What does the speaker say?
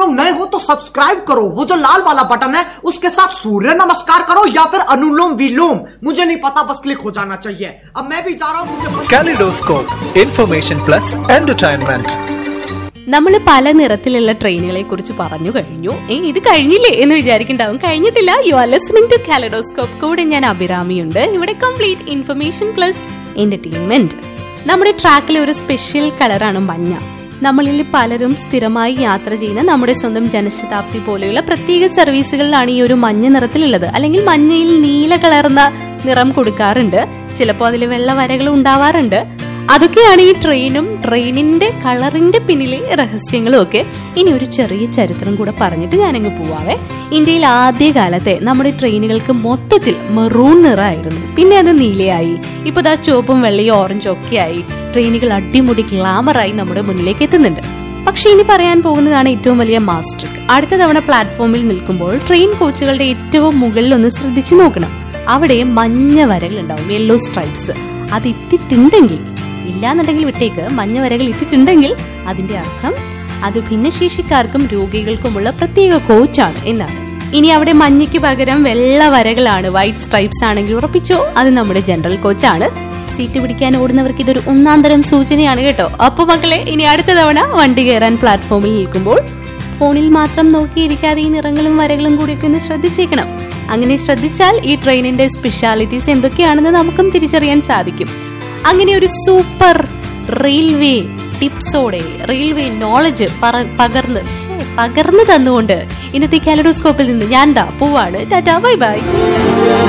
लोग नए हो तो सब्सक्राइब करो वो जो लाल वाला बटन है उसके साथ सूर्य नमस्कार करो या फिर अनुलोम विलोम मुझे नहीं पता बस क्लिक हो जाना चाहिए अब मैं भी जा रहा हूँ मुझे Kaleidoscope, information plus entertainment. നമ്മൾ പല നിറത്തിലുള്ള ട്രെയിനുകളെ കുറിച്ച് പറഞ്ഞു കഴിഞ്ഞു ഏ ഇത് കഴിഞ്ഞില്ലേ എന്ന് വിചാരിക്കുന്നുണ്ടാവും കഴിഞ്ഞിട്ടില്ല you are listening to kaleidoscope കൂടെ ഞാൻ അഭിരാമിയുണ്ട് ഇവിടെ കംപ്ലീറ്റ് ഇൻഫർമേഷൻ പ്ലസ് എന്റർടൈൻമെന്റ് നമ്മുടെ ട്രാക്കിലെ ഒരു സ്പെഷ്യൽ കളറാണ് മഞ്ഞ നമ്മളിൽ പലരും സ്ഥിരമായി യാത്ര ചെയ്യുന്ന നമ്മുടെ സ്വന്തം ജനശതാബ്ദി പോലെയുള്ള പ്രത്യേക സർവീസുകളിലാണ് ഈ ഒരു മഞ്ഞ നിറത്തിലുള്ളത് അല്ലെങ്കിൽ മഞ്ഞയിൽ നീല കളർന്ന നിറം കൊടുക്കാറുണ്ട് ചിലപ്പോൾ അതിൽ വെള്ള വരകൾ ഉണ്ടാവാറുണ്ട് അതൊക്കെയാണ് ഈ ട്രെയിനും ട്രെയിനിന്റെ കളറിന്റെ പിന്നിലെ രഹസ്യങ്ങളും ഒക്കെ ഇനി ഒരു ചെറിയ ചരിത്രം കൂടെ പറഞ്ഞിട്ട് ഞാനങ്ങ് പോവാവേ ഇന്ത്യയിൽ ആദ്യകാലത്തെ നമ്മുടെ ട്രെയിനുകൾക്ക് മൊത്തത്തിൽ മെറൂൺ നിറമായിരുന്നു പിന്നെ അത് നീലയായി ഇപ്പൊ ദാ ചുവപ്പും വെള്ളയും ഓറഞ്ചും ഒക്കെ ആയി ട്രെയിനുകൾ അടിമുടി ഗ്ലാമറായി നമ്മുടെ മുന്നിലേക്ക് എത്തുന്നുണ്ട് പക്ഷെ ഇനി പറയാൻ പോകുന്നതാണ് ഏറ്റവും വലിയ മാസ്റ്റർ അടുത്ത തവണ പ്ലാറ്റ്ഫോമിൽ നിൽക്കുമ്പോൾ ട്രെയിൻ കോച്ചുകളുടെ ഏറ്റവും മുകളിൽ ഒന്ന് ശ്രദ്ധിച്ചു നോക്കണം അവിടെ മഞ്ഞ വരകൾ ഉണ്ടാവും യെല്ലോ സ്ട്രൈപ്സ് അത് ഇട്ടിട്ടുണ്ടെങ്കിൽ ഇല്ലാന്നുണ്ടെങ്കിൽ വിട്ടേക്ക് മഞ്ഞ വരകൾ ഇട്ടിട്ടുണ്ടെങ്കിൽ അതിന്റെ അർത്ഥം അത് ഭിന്നശേഷിക്കാർക്കും രോഗികൾക്കുമുള്ള പ്രത്യേക കോച്ചാണ് എന്നാണ് ഇനി അവിടെ മഞ്ഞയ്ക്ക് പകരം വെള്ള വരകളാണ് വൈറ്റ് സ്ട്രൈപ്സ് ആണെങ്കിൽ ഉറപ്പിച്ചോ അത് നമ്മുടെ ജനറൽ കോച്ചാണ് സീറ്റ് പിടിക്കാൻ ഓടുന്നവർക്ക് ഇതൊരു ഒന്നാന്തരം സൂചനയാണ് കേട്ടോ അപ്പൊ മക്കളെ ഇനി അടുത്ത തവണ വണ്ടി കയറാൻ പ്ലാറ്റ്ഫോമിൽ നിൽക്കുമ്പോൾ ഫോണിൽ മാത്രം നോക്കിയിരിക്കാതെ ഈ നിറങ്ങളും വരകളും കൂടിയൊക്കെ ഒന്ന് ശ്രദ്ധിച്ചേക്കണം അങ്ങനെ ശ്രദ്ധിച്ചാൽ ഈ ട്രെയിനിന്റെ സ്പെഷ്യാലിറ്റീസ് എന്തൊക്കെയാണെന്ന് നമുക്കും തിരിച്ചറിയാൻ സാധിക്കും അങ്ങനെ ഒരു സൂപ്പർ റെയിൽവേ ടിപ്സോടെ റെയിൽവേ നോളജ് പകർന്ന് ശ്ശേ, പകർന്നു തന്നുകൊണ്ട് ഇന്നത്തെ കാലഡോസ്കോപ്പിൽ നിന്ന് ഞാൻ ദാ പോവാണ് ടാറ്റാ ബൈ ബൈ